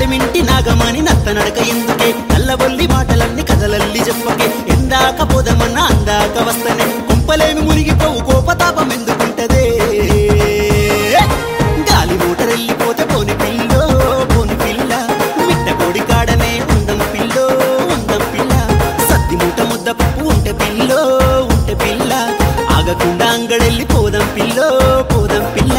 నడిమింటి నాగమని నత్త నడక ఎందుకే నల్లబొల్లి మాటలన్నీ కథలల్లి చెప్పకే ఎందాక పోదమన్నా అందాక వస్తనే కుంపలేమి మునిగిపోవు కోపతాపం ఎందుకుంటదే గాలి మూటరెళ్ళిపోతే పోని పిల్లో పోని పిల్ల మిట్ట కోడి కాడనే ఉందం పిల్లో ఉందం పిల్ల సద్ది మూట ముద్ద పప్పు ఉంటే పిల్లో ఉంటే పిల్ల ఆగకుండా అంగడెళ్ళి పోదం పిల్లో పోదం పిల్ల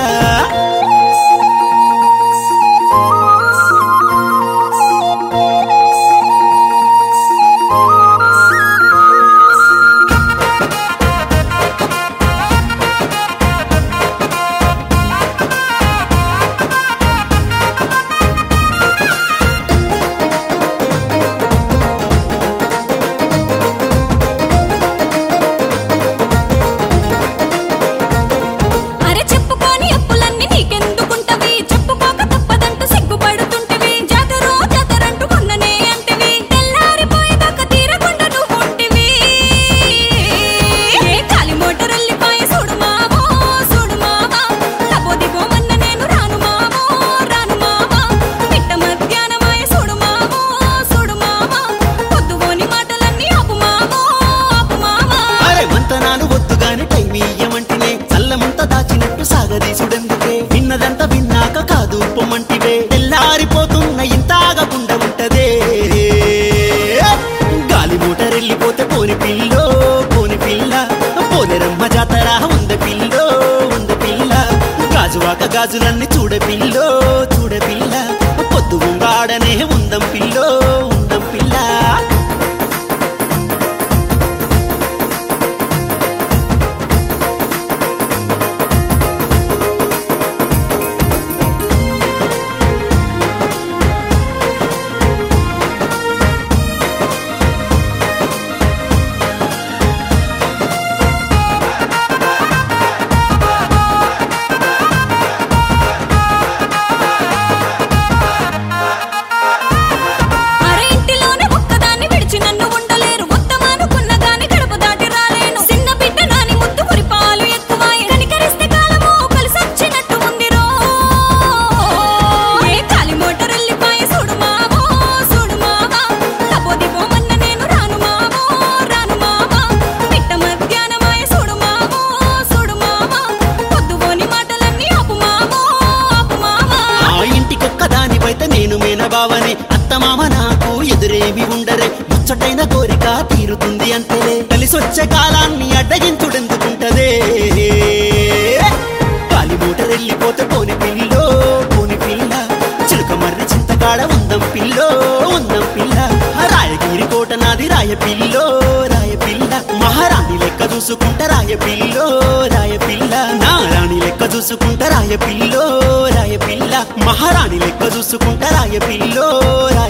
అరే చెప్పుకోని అప్పులన్నీ నీకెందుకుంటవి చెప్పుకోక తప్పదంటూ సిగ్గుపడుతుంటివి జాతరో జాతరంటూ మొన్ననే అంటివి తెల్లారిపోయేదాకా తీరకుండా నువ్వు ఉంటివి ఏ కాలి మోటార్ వెళ్ళిపోయి చూడు మావో చూడు మావా తపోదిగో మొన్న నేను రాను మావో రాను మావా మిట్ట మధ్యాహ్నమాయ చూడు మావో చూడు మావా పొద్దుగోని మాటలన్నీ ఆపు మావో ఆపు మావా అరే మంతనాలు వద్దుగాని టైం ఇయ్యమంటినే చల్లమంత దాచినట్టు సాగదీసుడెందుకే విన్నదంతా విన్నాక కాదు పొమ్మంటివే తెల్లారిపోతున్న ఇంత ఆగకుండా ఉంటదే గాలి మూటరెళ్ళిపోతే పోని పిల్లో పోని పిల్ల పోలేరమ్మ జాతర ఉంద పిల్లో ఉంద పిల్ల గాజువాక గాజులన్నీ చూడ పిల్లో చూడ పిల్ల పొద్దు ఉంగాడనే ఉందం పిల్లో ఉందం పిల్ల అరే ఇంటిలోనే ఒక్కదాన్ని విడిచి నన్ను ఉండలేరు ఉత్తమానుకున్న గాని గడప దాటి రాలేను చిన్న బిడ్డ నాని ముద్దు కురి పాలు ఎక్కువాయి కనికరిస్తే కాలము కలిసొచ్చినట్టు ఉందిరో ఏ కాలి మోటార్ వెళ్ళిపోయి చూడు మావో చూడు మావా తపోది పోమన్న నేను రాను మావో రాను మావా బిడ్డ మధ్యాహ్నమాయ చూడు మావో చూడు మావా పొద్దుగోని మాటలన్నీ ఆపు మావో ఆపు మావా ఆ ఇంటికొక్క దానివైతే నేను మేనబావనే అత్తమామ నాకు ఎదురేమి ఉండరే ముచ్చటైన కోరిక తీరుతుంది అంతేలే కలిసొచ్చే కాలాన్ని అడ్డగించుడెందుకుంటదే కాలి మూటరెళ్ళిపోతే పోని పిల్లో పోని పిల్ల చిలుక మర్రి చింతకాడ ఉందం పిల్లో ఉందం పిల్ల రాయగిరి కోట నాది రాయ పిల్లో రాయ పిల్ల మహారాణి లెక్క చూసుకుంటా రాయ పిల్లో రాయ పిల్ల నారాణి లెక్క చూసుకుంటా రాయ పిల్లో రాయ పిల్ల మహారాణి లెక్క చూసుకుంటా రాయ పిల్లో రాయ